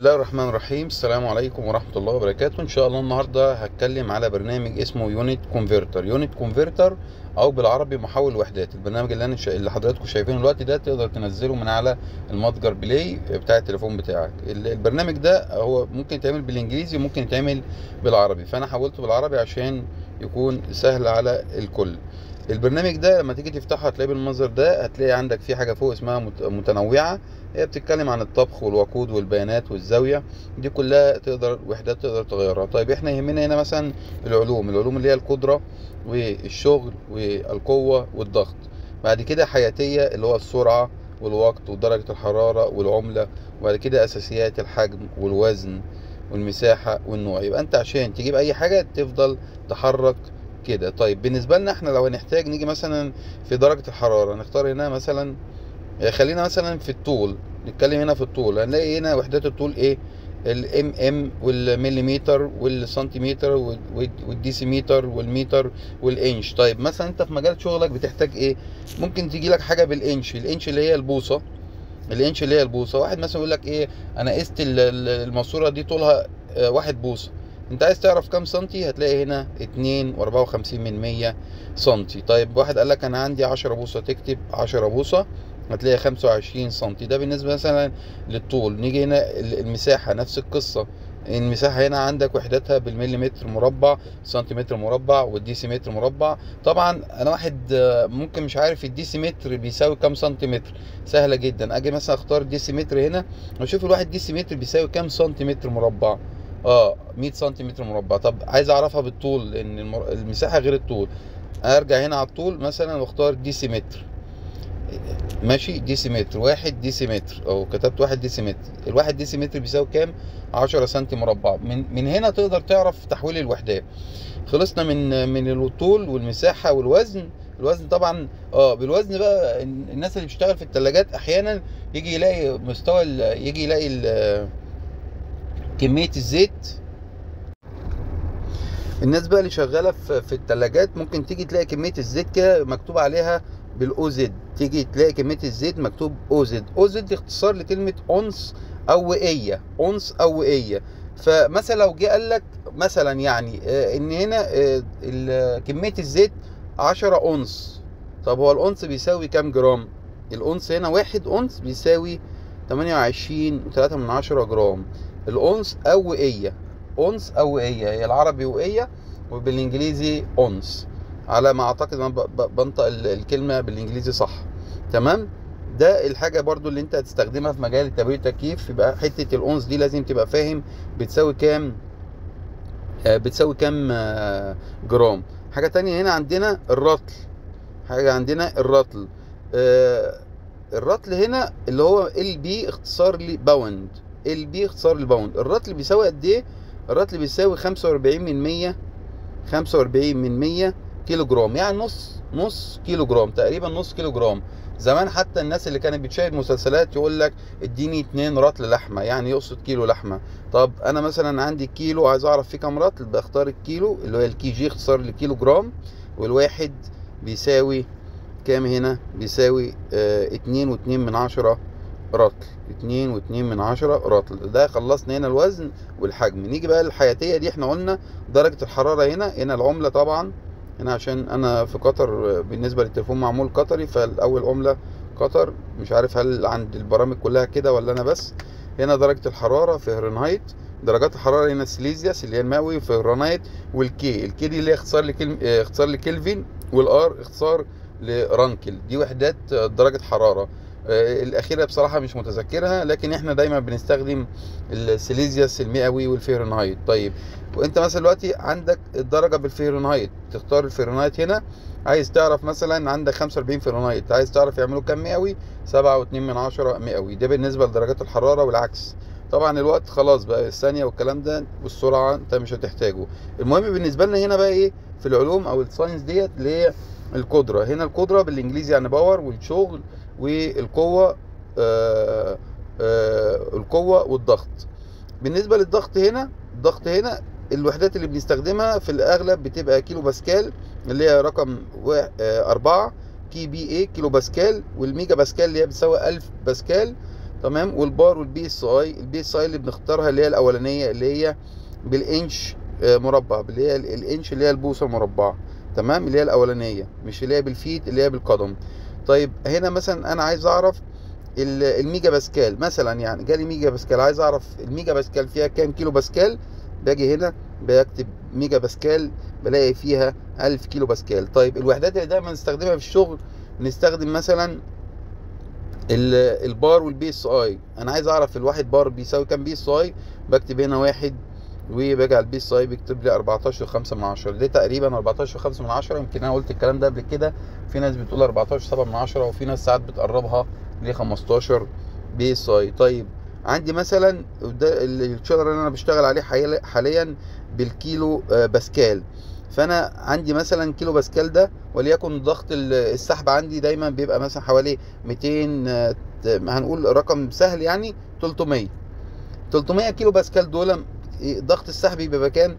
بسم الله الرحمن الرحيم السلام عليكم ورحمة الله وبركاته إن شاء الله النهاردة هتكلم على برنامج اسمه يونت كونفرتر يونت كونفرتر أو بالعربي محول وحدات البرنامج اللي أنا شا... اللي حضراتكم شايفينه دلوقتي ده تقدر تنزله من على المتجر بلاي بتاع التليفون بتاعك ال- البرنامج ده هو ممكن يتعمل بالإنجليزي وممكن يتعمل بالعربي فأنا حولته بالعربي عشان يكون سهل على الكل البرنامج ده لما تيجي تفتحه هتلاقيه بالمنظر ده هتلاقي عندك في حاجة فوق اسمها مت- متنوعة هي بتتكلم عن الطبخ والوقود والبيانات والزاوية دي كلها تقدر وحدات تقدر تغيرها طيب احنا يهمنا هنا مثلا العلوم العلوم اللي هي القدرة والشغل والقوة والضغط بعد كده حياتية اللي هو السرعة والوقت ودرجة الحرارة والعملة وبعد كده أساسيات الحجم والوزن والمساحة والنوع يبقى أنت عشان تجيب أي حاجة تفضل تحرك كده طيب بالنسبة لنا احنا لو هنحتاج نيجي مثلا في درجة الحرارة نختار هنا مثلا خلينا مثلا في الطول نتكلم هنا في الطول هنلاقي هنا وحدات الطول ايه الام ام والمليمتر والسنتيمتر وال- وال- والديسيمتر والمتر والانش طيب مثلا انت في مجال شغلك بتحتاج ايه ممكن تيجي لك حاجه بالانش الانش اللي هي البوصه الانش اللي هي البوصه واحد مثلا يقول لك ايه انا قست ال- ال- الماسوره دي طولها آه، واحد بوصه انت عايز تعرف كام سنتي هتلاقي هنا اتنين واربعة وخمسين من مية سنتي طيب واحد قال لك انا عندي عشرة بوصة تكتب عشرة بوصة هتلاقي خمسة وعشرين سنتي ده بالنسبة مثلا للطول نيجي هنا ال- المساحة نفس القصة المساحة هنا عندك وحداتها بالمليمتر مربع سنتيمتر مربع والديسيمتر مربع طبعا انا واحد آه، ممكن مش عارف الديسيمتر بيساوي كام سنتيمتر سهلة جدا اجي مثلا اختار الديسيمتر هنا واشوف الواحد ديسيمتر بيساوي كام سنتيمتر مربع اه 100 سنتيمتر مربع طب عايز اعرفها بالطول لان المر... المساحة غير الطول ارجع هنا على الطول مثلا واختار ديسيمتر ماشي ديسيمتر واحد ديسيمتر او كتبت واحد ديسيمتر الواحد ديسيمتر بيساوي كام 10 سنتي مربع من من هنا تقدر تعرف تحويل الوحدات خلصنا من من الطول والمساحه والوزن الوزن طبعا اه بالوزن بقى ال- الناس اللي بتشتغل في الثلاجات احيانا يجي يلاقي مستوى ال- يجي يلاقي ال- كميه الزيت الناس بقى اللي شغاله في في الثلاجات ممكن تيجي تلاقي كميه الزيت كده مكتوب عليها بالاو زد تيجي تلاقي كميه الزيت مكتوب او زد او زد اختصار لكلمه اونس او وئيه اونس او وئيه فمثلا لو جه قال لك مثلا يعني آه، ان هنا آه، ال- كميه الزيت 10 اونس طب هو الاونس بيساوي كام جرام الاونس هنا واحد اونس بيساوي 28 3 من عشرة جرام الاونس او وئيه اونس او وئيه هي العربي وئيه وبالانجليزي اونس على ما اعتقد انا ب- ب- بنطق ال- الكلمه بالانجليزي صح تمام ده الحاجه برضو اللي انت هتستخدمها في مجال التبريد والتكييف يبقى حته الاونس دي لازم تبقى فاهم بتساوي كام آه، بتساوي كام آه، جرام حاجه تانية هنا عندنا الرطل حاجه عندنا الرطل آه، الرطل هنا اللي هو ال بي اختصار لباوند ال بي اختصار لباوند الرطل بيساوي قد ايه الرطل بيساوي 45 من 100 45 من 100 كيلو جرام يعني نص نص كيلو جرام تقريبا نص كيلو جرام زمان حتى الناس اللي كانت بتشاهد مسلسلات يقول لك اديني اتنين رطل لحمه يعني يقصد كيلو لحمه طب انا مثلا عندي كيلو عايز اعرف فيه كام رطل بختار الكيلو اللي هو الكي جي اختصار لكيلو جرام والواحد بيساوي كام هنا بيساوي اه اتنين واتنين من عشرة رطل اتنين واتنين من عشرة رطل ده خلصنا هنا الوزن والحجم نيجي بقى للحياتية دي احنا قلنا درجة الحرارة هنا هنا العملة طبعا هنا عشان انا في قطر بالنسبة للتليفون معمول قطري فالاول عملة قطر مش عارف هل عند البرامج كلها كده ولا انا بس هنا درجة الحرارة فهرنهايت درجات الحرارة هنا سيليزيوس اللي هي المئوي فهرنهايت والكي الكي دي اللي هي اختصار لكلمة اه، اختصار لكلفين والار اختصار لرانكل دي وحدات اه، درجة حرارة اه، الأخيرة بصراحة مش متذكرها لكن احنا دايما بنستخدم السيليزيوس المئوي والفهرنهايت طيب وانت مثلا دلوقتي عندك الدرجه بالفهرنهايت تختار الفهرنهايت هنا عايز تعرف مثلا عندك 45 فهرنهايت عايز تعرف يعملوا كام مئوي 7.2 من عشرة مئوي ده بالنسبه لدرجات الحراره والعكس طبعا الوقت خلاص بقى الثانيه والكلام ده والسرعه انت مش هتحتاجه المهم بالنسبه لنا هنا بقى ايه في العلوم او الساينس ديت اللي هي القدره هنا القدره بالانجليزي يعني باور والشغل والقوه آه آه القوه والضغط بالنسبه للضغط هنا الضغط هنا الوحدات اللي بنستخدمها في الاغلب بتبقى كيلو باسكال اللي هي رقم وا- آه، أربعة كي بي اي كيلو باسكال والميجا باسكال اللي هي بتساوي 1000 باسكال تمام والبار والبي اس اي البي اس اي اللي بنختارها اللي هي الاولانيه اللي هي بالانش آه، مربع اللي هي ال- الانش اللي هي البوصه مربعه تمام اللي هي الاولانيه مش اللي هي بالفيت اللي هي بالقدم طيب هنا مثلا انا عايز اعرف ال- الميجا باسكال مثلا يعني جالي ميجا باسكال عايز اعرف الميجا باسكال فيها كام كيلو باسكال باجي هنا بكتب ميجا باسكال بلاقي فيها 1000 كيلو باسكال طيب الوحدات اللي دايما نستخدمها في الشغل نستخدم مثلا ال- البار والبي اس اي انا عايز اعرف الواحد بار بيساوي كام بي اس اي بكتب هنا واحد وباجي على البي اس اي بيكتب لي 14 5 من 10 ده تقريبا 14 5 من 10 يمكن انا قلت الكلام ده قبل كده في ناس بتقول 14 7 من 10 وفي ناس ساعات بتقربها ل 15 بي اس اي طيب عندي مثلا ده الشغل اللي انا بشتغل عليه حاليا- حاليا بالكيلو آه، باسكال فانا عندي مثلا كيلو باسكال ده وليكن ضغط ال- السحب عندي دايما بيبقى مثلا حوالي 200 آه، هنقول رقم سهل يعني 300 300 كيلو باسكال دول ضغط السحب يبقى كام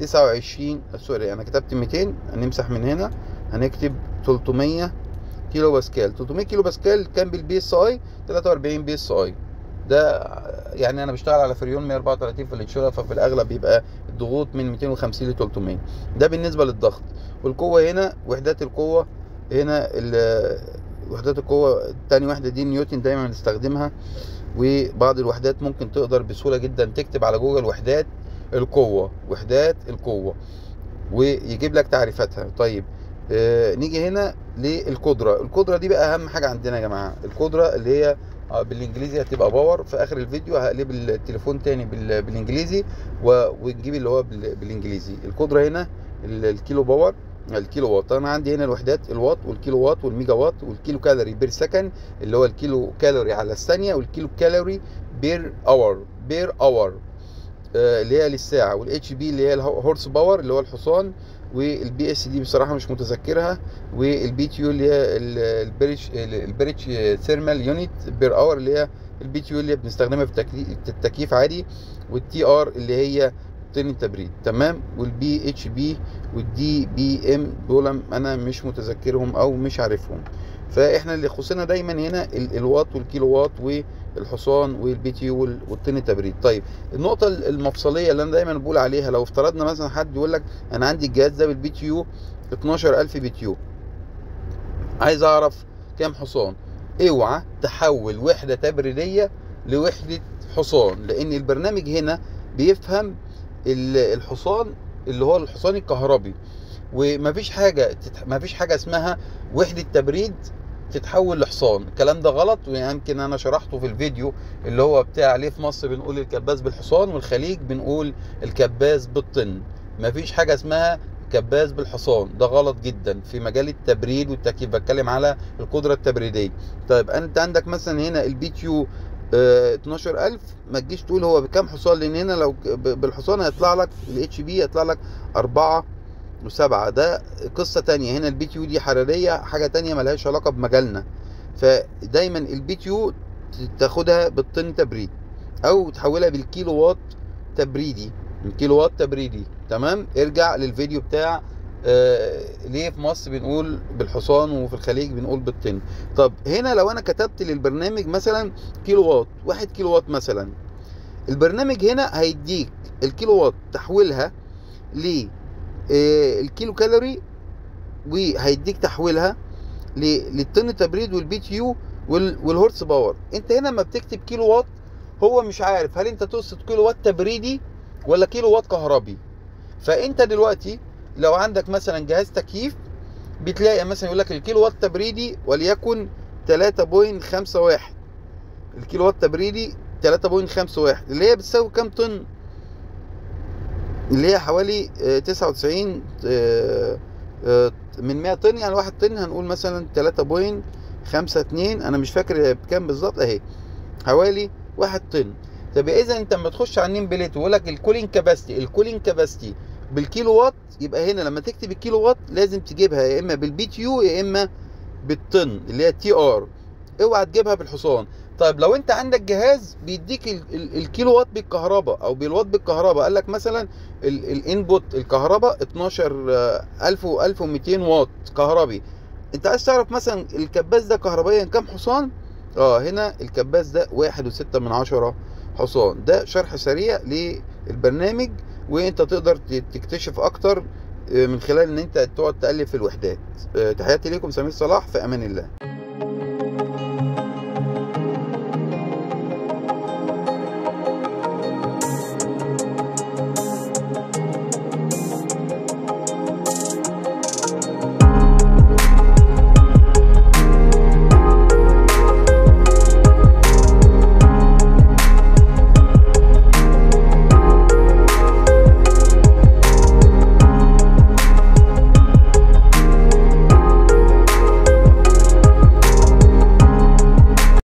29 سوري انا كتبت 200 هنمسح من هنا هنكتب 300 كيلو باسكال 300 كيلو باسكال كان بالبي اس اي 43 بي اس اي ده يعني انا بشتغل على فريون 134 في الانشوره ففي الاغلب بيبقى الضغوط من 250 ل 300 ده بالنسبه للضغط والقوه هنا وحدات القوه هنا ال- وحدات القوه تاني وحده دي نيوتن دايما بنستخدمها وبعض الوحدات ممكن تقدر بسهوله جدا تكتب على جوجل وحدات القوه وحدات القوه ويجيب لك تعريفاتها طيب آه نيجي هنا للقدره القدره دي بقى اهم حاجه عندنا يا جماعه القدره اللي هي آه، بالانجليزي هتبقى باور في اخر الفيديو هقلب التليفون تاني بال- بالانجليزي و- ونجيب اللي هو بال- بالانجليزي القدره هنا ال- الكيلو باور الكيلو وات انا عندي هنا الوحدات الوات والكيلو وات والميجا وات والكيلو كالوري بير سكند اللي هو الكيلو كالوري على الثانيه والكيلو كالوري بير اور بير اور اللي هي للساعه والاتش بي اللي هي الهورس باور اللي هو الحصان والبي اس دي بصراحه مش متذكرها والبي تيو اللي هي ال- البريتش البريتش ثيرمال يونت بير اور اللي هي البي تيو اللي بنستخدمها في التكلي- في التكييف عادي والتي ار اللي هي طن التبريد تمام والبي اتش بي والدي بي ام دول انا مش متذكرهم او مش عارفهم فاحنا اللي يخصنا دايما هنا ال- الوات والكيلو وات والحصان والبي تي يو وال- والطن التبريد طيب النقطه المفصليه اللي انا دايما بقول عليها لو افترضنا مثلا حد يقول لك انا عندي الجهاز ده بالبي تي يو 12000 بي تي يو عايز اعرف كام حصان اوعى تحول وحده تبريديه لوحده حصان لان البرنامج هنا بيفهم ال- الحصان اللي هو الحصان الكهربي ومفيش حاجه تتح... مفيش حاجه اسمها وحده تبريد تتحول لحصان الكلام ده غلط ويمكن انا شرحته في الفيديو اللي هو بتاع ليه في مصر بنقول الكباس بالحصان والخليج بنقول الكباس بالطن مفيش حاجه اسمها كباس بالحصان ده غلط جدا في مجال التبريد والتكييف بتكلم على القدره التبريديه طيب انت عندك مثلا هنا البي تيو آه 12000 ما تجيش تقول هو بكام حصان لان هنا لو ب- بالحصان هيطلع لك الاتش بي هيطلع لك أربعة وسبعة ده قصة تانية هنا البي تيو دي حرارية حاجة تانية ملهاش علاقة بمجالنا فدايما البي تيو تاخدها بالطن تبريد او تحولها بالكيلو وات تبريدي الكيلو وات تبريدي تمام ارجع للفيديو بتاع آه ليه في مصر بنقول بالحصان وفي الخليج بنقول بالطن طب هنا لو انا كتبت للبرنامج مثلا كيلو وات واحد كيلو وات مثلا البرنامج هنا هيديك الكيلو وات تحويلها ل آه، الكيلو كالوري وهيديك تحويلها ل- للطن التبريد والبي تي يو وال- والهورس باور انت هنا لما بتكتب كيلو وات هو مش عارف هل انت تقصد كيلو وات تبريدي ولا كيلو وات كهربي فانت دلوقتي لو عندك مثلا جهاز تكييف بتلاقي مثلا يقول لك الكيلو وات تبريدي وليكن 3.51 الكيلو وات تبريدي 3.51 اللي هي بتساوي كام طن اللي هي حوالي آه، 99 آه، آه، من 100 طن يعني واحد طن هنقول مثلا 3.52 انا مش فاكر بكام بالظبط اهي حوالي واحد طن طب اذا انت لما تخش على النيم بليت ويقول لك الكولينج كاباستي الكولينج كاباستي بالكيلو وات يبقى هنا لما تكتب الكيلو وات لازم تجيبها يا اما بالبي تي يو يا اما بالطن اللي هي تي ار اوعى تجيبها بالحصان طيب لو انت عندك جهاز بيديك ال- ال- الكيلو وات بالكهرباء او بالوات بالكهرباء قال لك مثلا الانبوت الكهرباء 12000 و 1200 واط كهربي انت عايز تعرف مثلا الكباس ده كهربيا كام حصان اه هنا الكباس ده واحد وستة من عشرة حصان ده شرح سريع للبرنامج وانت تقدر ت- تكتشف اكتر آه، من خلال ان انت تقعد تقلب في الوحدات آه، تحياتي ليكم سمير صلاح في امان الله